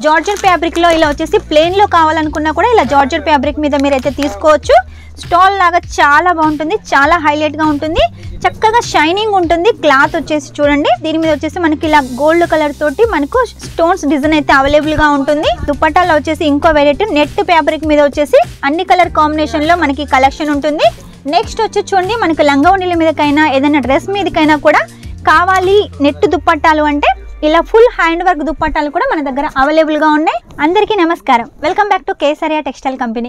georgette fabric లో ఇలా వచ్చేసి ప్లెయిన్ లో కావాలనుకున్నా కూడా ఇలా జార్జెట్ ఫ్యాబ్రిక్ మీద మీరైతే తీసుకోవచ్చు స్టాల్ లాగా చాలా బాగుంటుంది చాలా హైలైట్ గా ఉంటుంది చక్కగా షైనింగ్ ఉంటుంది క్లాత్ వచ్చేసి చూడండి దీని మీద వచ్చేసి మనకి ఇలా గోల్డ్ కలర్ తోటి మనకు స్టోన్స్ డిజైన్ అయితే అవైలబుల్ గా ఉంటుంది దుపట్టాలో వచ్చేసి ఇంకో వెరైటీ నెట్ ఫ్యాబ్రిక్ మీద వచ్చేసి అన్ని కలర్ కాంబినేషన్ లో మనకి కలెక్షన్ ఉంటుంది నెక్స్ట్ వచ్చి చూడండి మనకి లంగా ఉండీల మీదకైనా ఏదైనా డ్రెస్ మీదకైనా కూడా కావాలి నెట్ దుప్పట్టాలు అంటే ఇలా ఫుల్ హ్యాండ్ వర్క్ దుప్పట్టాలు కూడా మన దగ్గర అవైలబుల్ గా ఉన్నాయి అందరికీ నమస్కారం welcome back to Kesariya textile company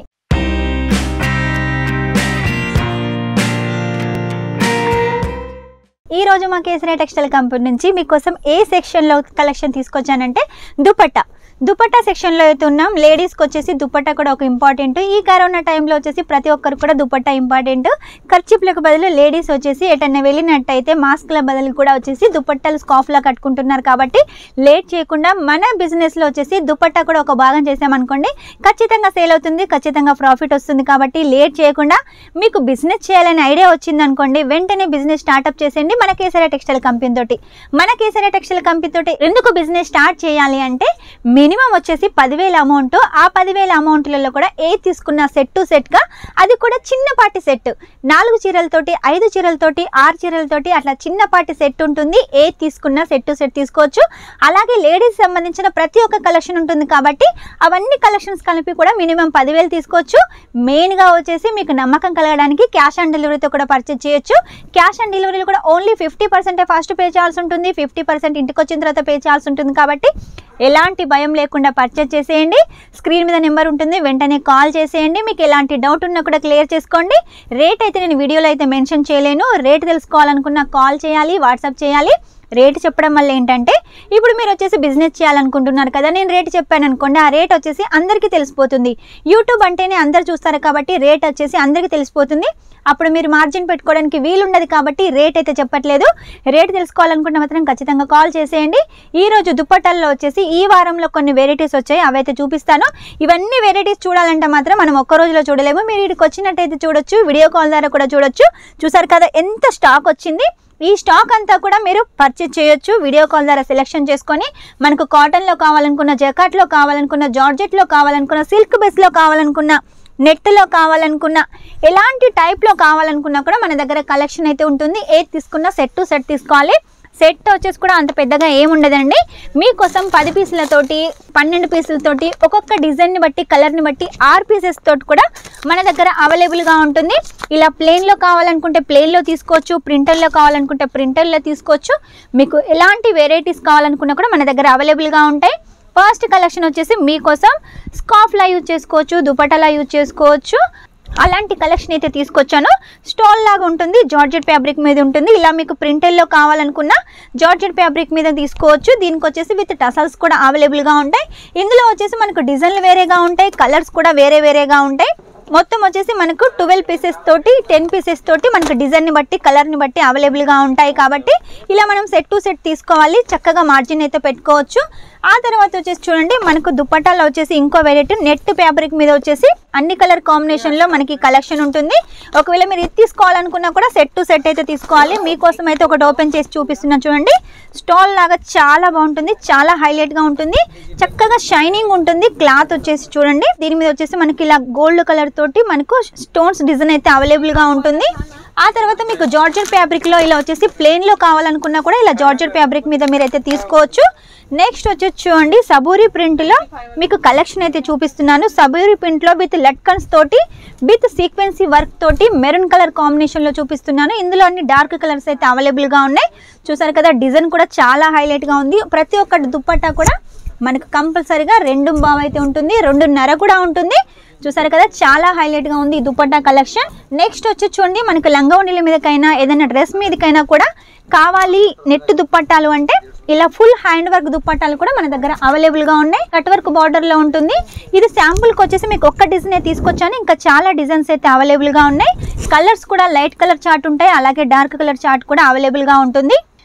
ఈ రోజు మా కేసరియా టెక్స్టైల్ కంపెనీ నుంచి మీకోసం ఏ సెక్షన్లో కలెక్షన్ తీసుకొచ్చానంటే దుపట్టా దుపట్టా సెక్షన్లో అయితే ఉన్నాం లేడీస్కి వచ్చేసి దుపట్టా కూడా ఒక ఇంపార్టెంట్ ఈ కరోనా టైంలో వచ్చేసి ప్రతి ఒక్కరు కూడా దుపట్టా ఇంపార్టెంట్ ఖర్చులకు బదులు లేడీస్ వచ్చేసి ఎటన్నా వెళ్ళినట్టయితే మాస్క్ల బదులు కూడా వచ్చేసి దుపట్టాలు స్కాఫ్లా కట్టుకుంటున్నారు కాబట్టి లేట్ చేయకుండా మన బిజినెస్లో వచ్చేసి దుపట్టా కూడా ఒక భాగం చేసామనుకోండి ఖచ్చితంగా సేల్ అవుతుంది ఖచ్చితంగా ప్రాఫిట్ వస్తుంది కాబట్టి లేట్ చేయకుండా మీకు బిజినెస్ చేయాలనే ఐడియా వచ్చింది అనుకోండి వెంటనే బిజినెస్ స్టార్ట్అప్ చేసేయండి మన కేసరియా టెక్స్టైల్ కంపెనీ తోటి మన కేసరియా టెక్స్టైల్ కంపెనీ తోటి ఎందుకు బిజినెస్ స్టార్ట్ చేయాలి అంటే మినిమం వచ్చేసి పదివేల అమౌంట్ ఆ పదివేల అమౌంట్లలో కూడా ఏ తీసుకున్న సెట్ టు సెట్గా అది కూడా చిన్నపాటి సెట్ నాలుగు చీరలతోటి ఐదు చీరలతోటి ఆరు చీరలతోటి అట్లా చిన్నపాటి సెట్ ఉంటుంది ఏ తీసుకున్న సెట్ టు సెట్ తీసుకోవచ్చు అలాగే లేడీస్ సంబంధించిన ప్రతి ఒక్క కలెక్షన్ ఉంటుంది కాబట్టి అవన్నీ కలెక్షన్స్ కలిపి కూడా మినిమం పదివేలు తీసుకోవచ్చు మెయిన్గా వచ్చేసి మీకు నమ్మకం కలగడానికి క్యాష్ ఆన్ డెలివరీతో కూడా పర్చేజ్ చేయొచ్చు క్యాష్ ఆన్ డెలివరీలో కూడా ఓన్లీ ఫిఫ్టీ పర్సెంటే ఫస్ట్ పే చేయాల్సి ఉంటుంది ఫిఫ్టీ పర్సెంట్ ఇంటికి వచ్చిన తర్వాత పే చేయాల్సి ఉంటుంది కాబట్టి ఎలాంటి భయం లేకుండా పర్చేజ్ చేసేయండి స్క్రీన్ మీద నెంబర్ ఉంటుంది వెంటనే కాల్ చేసేయండి మీకు ఎలాంటి డౌట్ ఉన్నా కూడా క్లియర్ చేసుకోండి రేట్ అయితే నేను వీడియోలో అయితే మెన్షన్ చేయలేను రేట్ తెలుసుకోవాలనుకున్నా కాల్ చేయాలి వాట్సాప్ చేయాలి రేట్ చెప్పడం వల్ల ఏంటంటే ఇప్పుడు మీరు వచ్చేసి బిజినెస్ చేయాలనుకుంటున్నారు కదా నేను రేట్ చెప్పాను అనుకోండి ఆ రేట్ వచ్చేసి అందరికీ తెలిసిపోతుంది యూట్యూబ్ అంటేనే అందరు చూస్తారు కాబట్టి రేట్ వచ్చేసి అందరికీ తెలిసిపోతుంది అప్పుడు మీరు మార్జిన్ పెట్టుకోవడానికి వీలుండదు కాబట్టి రేట్ అయితే చెప్పట్లేదు రేట్ తెలుసుకోవాలనుకుంటే మాత్రం ఖచ్చితంగా కాల్ చేసేయండి ఈ రోజు దుప్పటాల్లో వచ్చేసి ఈ వారంలో కొన్ని వెరైటీస్ వచ్చాయి అవైతే చూపిస్తాను ఇవన్నీ వెరైటీస్ చూడాలంటే మాత్రం మనం ఒక్క రోజులో చూడలేము మీరు ఇక్కడికి వచ్చినట్టయితే చూడొచ్చు వీడియో కాల్ ద్వారా కూడా చూడొచ్చు చూసారు కదా ఎంత స్టాక్ వచ్చింది ఈ స్టాక్ అంతా కూడా మీరు పర్చేజ్ చేయొచ్చు వీడియో కాల్ ద్వారా సెలెక్షన్ చేసుకొని మనకు కాటన్లో కావాలనుకున్న జకాట్లో కావాలనుకున్న జార్జెట్లో కావాలనుకున్న సిల్క్ బేస్లో కావాలనుకున్న నెట్లో కావాలనుకున్న ఎలాంటి టైప్లో కావాలనుకున్నా కూడా మన దగ్గర కలెక్షన్ అయితే ఉంటుంది ఏది తీసుకున్నా సెట్ టు సెట్ తీసుకోవాలి సెట్ వచ్చేసి కూడా అంత పెద్దగా ఏముండదండి మీకోసం పది పీసులతోటి పన్నెండు పీసులతోటి ఒక్కొక్క డిజైన్ని బట్టి కలర్ని బట్టి ఆరు పీసెస్ తోటి కూడా మన దగ్గర అవైలబుల్గా ఉంటుంది ఇలా ప్లెయిన్లో కావాలనుకుంటే ప్లెయిన్లో తీసుకోవచ్చు ప్రింటర్లో కావాలనుకుంటే ప్రింటర్లో తీసుకోవచ్చు మీకు ఎలాంటి వెరైటీస్ కావాలనుకున్నా కూడా మన దగ్గర అవైలబుల్గా ఉంటాయి ఫస్ట్ కలెక్షన్ వచ్చేసి మీకోసం స్కాఫ్లా యూజ్ చేసుకోవచ్చు దుపటాలా యూజ్ చేసుకోవచ్చు అలాంటి కలెక్షన్ అయితే తీసుకొచ్చాను స్టాల్ లాగా ఉంటుంది జార్జెట్ ఫ్యాబ్రిక్ మీద ఉంటుంది ఇలా మీకు ప్రింటెల్లో కావాలనుకున్న జార్జెట్ ఫ్యాబ్రిక్ మీద తీసుకోవచ్చు దీనికి వచ్చేసి విత్ టసల్స్ కూడా అవైలబుల్గా ఉంటాయి ఇందులో వచ్చేసి మనకు డిజైన్లు వేరేగా ఉంటాయి కలర్స్ కూడా వేరే వేరేగా ఉంటాయి మొత్తం వచ్చేసి మనకు ట్వెల్వ్ పీసెస్ తోటి టెన్ పీసెస్ తోటి మనకు డిజైన్ని బట్టి కలర్ని బట్టి అవైలబుల్గా ఉంటాయి కాబట్టి ఇలా మనం సెట్ టు సెట్ తీసుకోవాలి చక్కగా మార్జిన్ అయితే పెట్టుకోవచ్చు ఆ తర్వాత వచ్చేసి చూడండి మనకు దుప్పటాలో వచ్చేసి ఇంకో వెరైటీ నెట్ ఫ్యాబ్రిక్ మీద వచ్చేసి అన్ని కలర్ కాంబినేషన్లో మనకి కలెక్షన్ ఉంటుంది ఒకవేళ మీరు ఇది తీసుకోవాలనుకున్నా కూడా సెట్ టు సెట్ అయితే తీసుకోవాలి మీకోసం అయితే ఒకటి ఓపెన్ చేసి చూపిస్తున్నా చూడండి స్టాల్ లాగా చాలా బాగుంటుంది చాలా హైలైట్గా ఉంటుంది చక్కగా షైనింగ్ ఉంటుంది క్లాత్ వచ్చేసి చూడండి దీని మీద వచ్చేసి మనకి ఇలా గోల్డ్ కలర్ తోటి మనకు స్టోన్స్ డిజైన్ అయితే అవైలబుల్గా ఉంటుంది ఆ తర్వాత మీకు జార్జెట్ ఫ్యాబ్రిక్లో ఇలా వచ్చేసి ప్లెయిన్లో కావాలనుకున్నా కూడా ఇలా జార్జెట్ ఫ్యాబ్రిక్ మీద మీరైతే తీసుకోవచ్చు నెక్స్ట్ వచ్చేసి చూడండి సబూరి ప్రింట్లో మీకు కలెక్షన్ అయితే చూపిస్తున్నాను సబూరి ప్రింట్లో విత్ లట్కన్స్ తోటి విత్ సీక్వెన్సీ వర్క్ తోటి మెరూన్ కలర్ కాంబినేషన్లో చూపిస్తున్నాను ఇందులో అన్ని డార్క్ కలర్స్ అయితే అవైలబుల్గా ఉన్నాయి చూసారు కదా డిజైన్ కూడా చాలా హైలైట్గా ఉంది ప్రతి ఒక్క దుప్పట్టా కూడా మనకు కంపల్సరీగా రెండు బావ్ అయితే ఉంటుంది రెండున్నర కూడా ఉంటుంది చూసారు కదా చాలా హైలైట్ గా ఉంది ఈ దుపట్టా కలెక్షన్ నెక్స్ట్ వచ్చి చూడండి మనకు లంగా ఉండీల మీదకైనా ఏదైనా డ్రెస్ మీదకైనా కూడా కావాలి నెట్ దుప్పట్టాలు అంటే ఇలా ఫుల్ హ్యాండ్ వర్క్ దుప్పట్టాలు కూడా మన దగ్గర అవైలబుల్ గా ఉన్నాయి కట్ వర్క్ బార్డర్ లో ఉంటుంది ఇది శాంపుల్ కి వచ్చేసి మీకు ఒక్క డిజైన్ తీసుకొచ్చాను ఇంకా చాలా డిజైన్స్ అయితే అవైలబుల్ గా ఉన్నాయి కలర్స్ కూడా లైట్ కలర్ చార్ట్ ఉంటాయి అలాగే డార్క్ కలర్ చార్ట్ కూడా అవైలబుల్ గా ఉంటుంది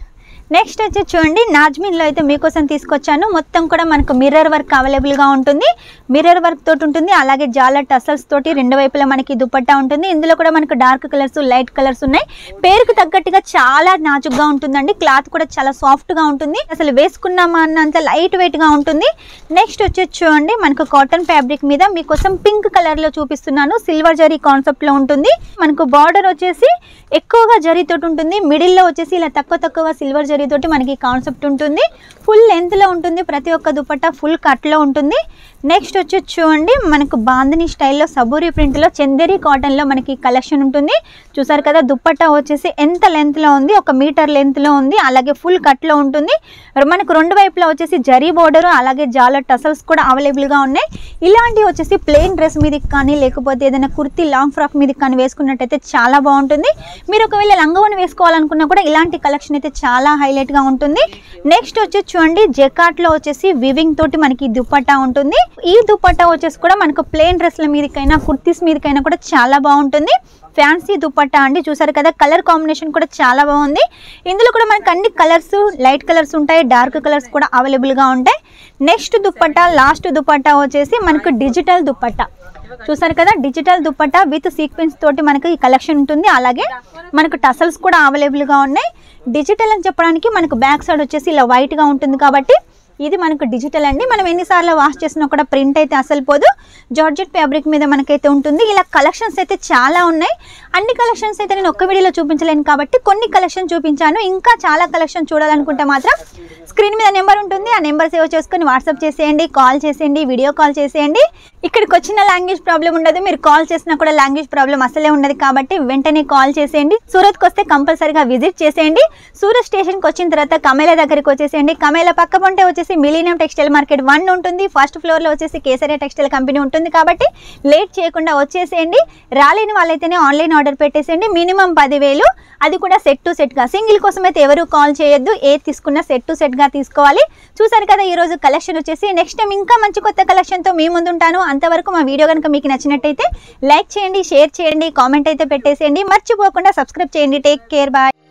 నెక్స్ట్ వచ్చి చూడండి నాజ్మిన్లో అయితే మీకోసం తీసుకొచ్చాను మొత్తం కూడా మనకు మిర్రర్ వర్క్ అవైలబుల్గా ఉంటుంది మిర్రర్ వర్క్ తోటి ఉంటుంది అలాగే జాలర్ టసల్స్ తోటి రెండు వైపులా మనకి దుపట్టా ఉంటుంది ఇందులో కూడా మనకు డార్క్ కలర్స్ లైట్ కలర్స్ ఉన్నాయి పేరుకు తగ్గట్టుగా చాలా నాజుగ్గా ఉంటుందండి క్లాత్ కూడా చాలా సాఫ్ట్గా ఉంటుంది అసలు వేసుకున్నామా అన్నంత లైట్ వెయిట్గా ఉంటుంది నెక్స్ట్ వచ్చి చూడండి మనకు కాటన్ ఫ్యాబ్రిక్ మీద మీకోసం పింక్ కలర్లో చూపిస్తున్నాను సిల్వర్ జరీ కాన్సెప్ట్లో ఉంటుంది మనకు బార్డర్ వచ్చేసి ఎక్కువగా జరీతోటి ఉంటుంది మిడిల్లో వచ్చేసి ఇలా తక్కువ తక్కువ సిల్వర్ జరీతోటి మనకి కాన్సెప్ట్ ఉంటుంది ఫుల్ లెంత్లో ఉంటుంది ప్రతి ఒక్క దుపట్టా ఫుల్ కట్లో ఉంటుంది నెక్స్ట్ వచ్చి చూడండి మనకు బాందని స్టైల్లో సబూరి ప్రింట్లో చందేరి కాటన్లో మనకి కలెక్షన్ ఉంటుంది చూసారు కదా దుపట్టా వచ్చేసి ఎంత లెంత్లో ఉంది ఒక మీటర్ లెంత్లో ఉంది అలాగే ఫుల్ కట్లో ఉంటుంది మనకు రెండు వైపులా వచ్చేసి జరీ బోర్డర్ అలాగే జాలర్ టసల్స్ కూడా అవైలబుల్గా ఉన్నాయి ఇలాంటివి వచ్చేసి ప్లెయిన్ డ్రెస్ మీదకి కానీ లేకపోతే ఏదైనా కుర్తీ లాంగ్ ఫ్రాక్ మీదకి కానీ వేసుకున్నట్టయితే చాలా బాగుంటుంది మీరు ఒకవేళ లంగవని వేసుకోవాలనుకున్నా కూడా ఇలాంటి కలెక్షన్ అయితే చాలా హైలైట్గా ఉంటుంది నెక్స్ట్ వచ్చి చూడండి జెకాట్లో వచ్చేసి వివింగ్ తోటి మనకి దుపట్టా ఉంటుంది ఈ దుపట్టా వచ్చేసి కూడా మనకు ప్లెయిన్ డ్రెస్ల మీదకైనా కుర్తీస్ మీదకైనా కూడా చాలా బాగుంటుంది ఫ్యాన్సీ దుపట్టా అండి చూసారు కదా కలర్ కాంబినేషన్ కూడా చాలా బాగుంది ఇందులో కూడా మనకి అన్ని కలర్స్ లైట్ కలర్స్ ఉంటాయి డార్క్ కలర్స్ కూడా అవైలబుల్గా ఉంటాయి నెక్స్ట్ దుపట్టా లాస్ట్ దుపట్టా వచ్చేసి మనకు డిజిటల్ దుపట్టా చూసారు కదా డిజిటల్ దుపట్టా విత్ సీక్వెన్స్ తోటి మనకు ఈ కలెక్షన్ ఉంటుంది అలాగే మనకు టసల్స్ కూడా అవైలబుల్గా ఉన్నాయి డిజిటల్ అని చెప్పడానికి మనకు బ్యాక్ సైడ్ వచ్చేసి ఇలా వైట్గా ఉంటుంది కాబట్టి ఇది మనకు డిజిటల్ అండి మనం ఎన్నిసార్లు వాష్ చేసినా కూడా ప్రింట్ అయితే అసలు పోదు జార్జెట్ ఫ్యాబ్రిక్ మీద మనకైతే ఉంటుంది ఇలా కలెక్షన్స్ అయితే చాలా ఉన్నాయి అన్ని కలెక్షన్స్ అయితే నేను ఒక్క వీడియోలో చూపించలేను కాబట్టి కొన్ని కలెక్షన్ చూపించాను ఇంకా చాలా కలెక్షన్ చూడాలనుకుంటే మాత్రం స్క్రీన్ మీద నెంబర్ ఉంటుంది ఆ నెంబర్ సేవ్ చేసుకొని వాట్సాప్ చేసేయండి కాల్ చేసేయండి వీడియో కాల్ చేసేయండి ఇక్కడికి వచ్చిన లాంగ్వేజ్ ప్రాబ్లం ఉండదు మీరు కాల్ చేసినా కూడా లాంగ్వేజ్ ప్రాబ్లం అసలే ఉండదు కాబట్టి వెంటనే కాల్ చేసేయండి సూరత్కి వస్తే కంపల్సరీగా విజిట్ చేసేయండి సూరత్ స్టేషన్కి వచ్చిన తర్వాత కమేలా దగ్గరికి వచ్చేసేయండి కమేలా పక్క పొంటే వచ్చేసి మిలీనియం టెక్స్టైల్ మార్కెట్ వన్ ఉంటుంది ఫస్ట్ ఫ్లోర్లో వచ్చేసి కేసరియా టెక్స్టైల్ కంపెనీ ఉంటుంది కాబట్టి లేట్ చేయకుండా వచ్చేసేయండి రాలేని వాళ్ళైతేనే ఆన్లైన్ ఆర్డర్ పెట్టేసేయండి మినిమం పదివేలు అది కూడా సెట్ టు సెట్గా సింగిల్ కోసం అయితే ఎవరు కాల్ చేయొద్దు ఏది తీసుకున్నా సెట్ టు సెట్గా తీసుకోవాలి చూసారు కదా ఈరోజు కలెక్షన్ వచ్చేసి నెక్స్ట్ టైం ఇంకా మంచి కొత్త కలెక్షన్తో మీ ముందు ఉంటాను అంతవరకు మా వీడియో కనుక మీకు నచ్చినట్టయితే లైక్ చేయండి షేర్ చేయండి కామెంట్ అయితే పెట్టేసేయండి మర్చిపోకుండా సబ్స్క్రైబ్ చేయండి టేక్ కేర్ బాయ్